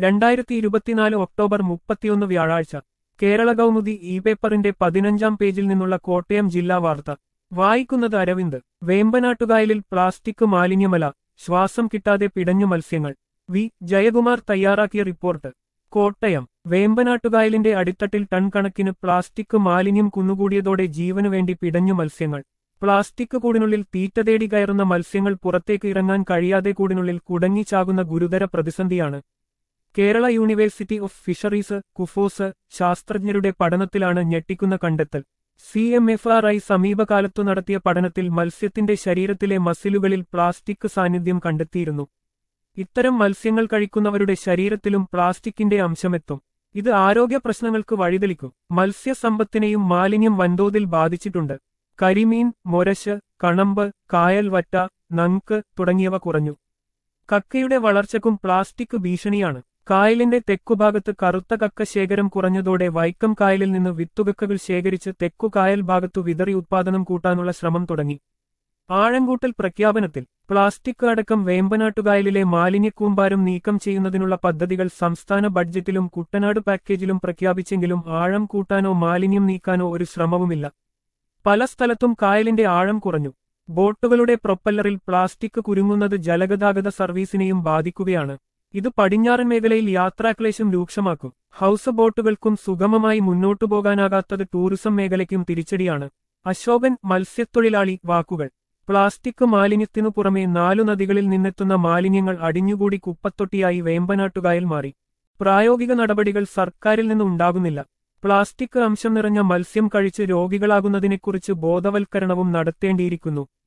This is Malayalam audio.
രണ്ടായിരത്തി ഇരുപത്തിനാല് ഒക്ടോബർ മുപ്പത്തിയൊന്ന് വ്യാഴാഴ്ച കേരള കൗമുദി ഇ പേപ്പറിന്റെ പതിനഞ്ചാം പേജിൽ നിന്നുള്ള കോട്ടയം ജില്ലാ വാർത്ത വായിക്കുന്നത് അരവിന്ദ് വേമ്പനാട്ടുകായലിൽ പ്ലാസ്റ്റിക് മാലിന്യമല ശ്വാസം കിട്ടാതെ പിടഞ്ഞു മത്സ്യങ്ങൾ വി ജയകുമാർ തയ്യാറാക്കിയ റിപ്പോർട്ട് കോട്ടയം വേമ്പനാട്ടുകായലിന്റെ അടിത്തട്ടിൽ ടൺ കണക്കിന് പ്ലാസ്റ്റിക് മാലിന്യം കുന്നുകൂടിയതോടെ ജീവനുവേണ്ടി പിടഞ്ഞു മത്സ്യങ്ങൾ പ്ലാസ്റ്റിക് കൂടിനുള്ളിൽ തീറ്റ തേടി കയറുന്ന മത്സ്യങ്ങൾ പുറത്തേക്ക് ഇറങ്ങാൻ കഴിയാതെ കൂടിനുള്ളിൽ കുടങ്ങിച്ചാകുന്ന ഗുരുതര പ്രതിസന്ധിയാണ് Kerala university of fisheries KUFOS ശാസ്ത്രജ്ഞരുടെ പഠനത്തിലാണ് ഞെട്ടിക്കുന്ന കണ്ടെത്തൽ C M F R I സമീപകാലത്തു നടത്തിയ പഠനത്തിൽ മത്സ്യത്തിന്റെ ശരീരത്തിലെ മസിലുകളിൽ പ്ലാസ്റ്റിക് സാന്നിധ്യം കണ്ടെത്തിയിരുന്നു ഇത്തരം മത്സ്യങ്ങൾ കഴിക്കുന്നവരുടെ ശരീരത്തിലും പ്ലാസ്റ്റിക്കിന്റെ അംശമെത്തും ഇത് ആരോഗ്യ പ്രശ്നങ്ങൾക്ക് വഴിതെളിക്കും മത്സ്യസമ്പത്തിനെയും മാലിന്യം വൻതോതിൽ ബാധിച്ചിട്ടുണ്ട് കരിമീൻ മൊരശ് കണമ്പ് കായൽ വറ്റ നങ്ക് തുടങ്ങിയവ കുറഞ്ഞു കക്കയുടെ വളർച്ചയ്ക്കും പ്ലാസ്റ്റിക് ഭീഷണിയാണ് കായലിന്റെ തെക്കുഭാഗത്ത് കറുത്ത കക്ക ശേഖരം കുറഞ്ഞതോടെ വൈക്കം കായലിൽ നിന്ന് വിത്തുകക്കകൾ ശേഖരിച്ച് തെക്കു കായൽ ഭാഗത്തു വിതറി ഉത്പാദനം കൂട്ടാനുള്ള ശ്രമം തുടങ്ങി ആഴങ്കൂട്ടൽ പ്രഖ്യാപനത്തിൽ പ്ലാസ്റ്റിക് അടക്കം വേമ്പനാട്ടുകായലിലെ മാലിന്യക്കൂമ്പാരം നീക്കം ചെയ്യുന്നതിനുള്ള പദ്ധതികൾ സംസ്ഥാന ബഡ്ജറ്റിലും കുട്ടനാട് പാക്കേജിലും പ്രഖ്യാപിച്ചെങ്കിലും ആഴം കൂട്ടാനോ മാലിന്യം നീക്കാനോ ഒരു ശ്രമവുമില്ല പല സ്ഥലത്തും കായലിന്റെ ആഴം കുറഞ്ഞു ബോട്ടുകളുടെ പ്രൊപ്പല്ലറിൽ പ്ലാസ്റ്റിക് കുരുങ്ങുന്നത് ജലഗതാഗത സർവീസിനെയും ബാധിക്കുകയാണ് ഇത് പടിഞ്ഞാറൻ മേഖലയിൽ യാത്രാക്ലേശം രൂക്ഷമാക്കും ഹൌസ് ബോട്ടുകൾക്കും സുഗമമായി മുന്നോട്ടു പോകാനാകാത്തത് ടൂറിസം മേഖലയ്ക്കും തിരിച്ചടിയാണ് അശോകൻ മത്സ്യത്തൊഴിലാളി വാക്കുകൾ പ്ലാസ്റ്റിക് മാലിന്യത്തിനു പുറമെ നാലു നദികളിൽ നിന്നെത്തുന്ന മാലിന്യങ്ങൾ അടിഞ്ഞുകൂടി കുപ്പത്തൊട്ടിയായി വേമ്പനാട്ടുകായൽ മാറി പ്രായോഗിക നടപടികൾ സർക്കാരിൽ നിന്ന് ഉണ്ടാകുന്നില്ല പ്ലാസ്റ്റിക് അംശം നിറഞ്ഞ മത്സ്യം കഴിച്ച് രോഗികളാകുന്നതിനെക്കുറിച്ച് ബോധവൽക്കരണവും നടത്തേണ്ടിയിരിക്കുന്നു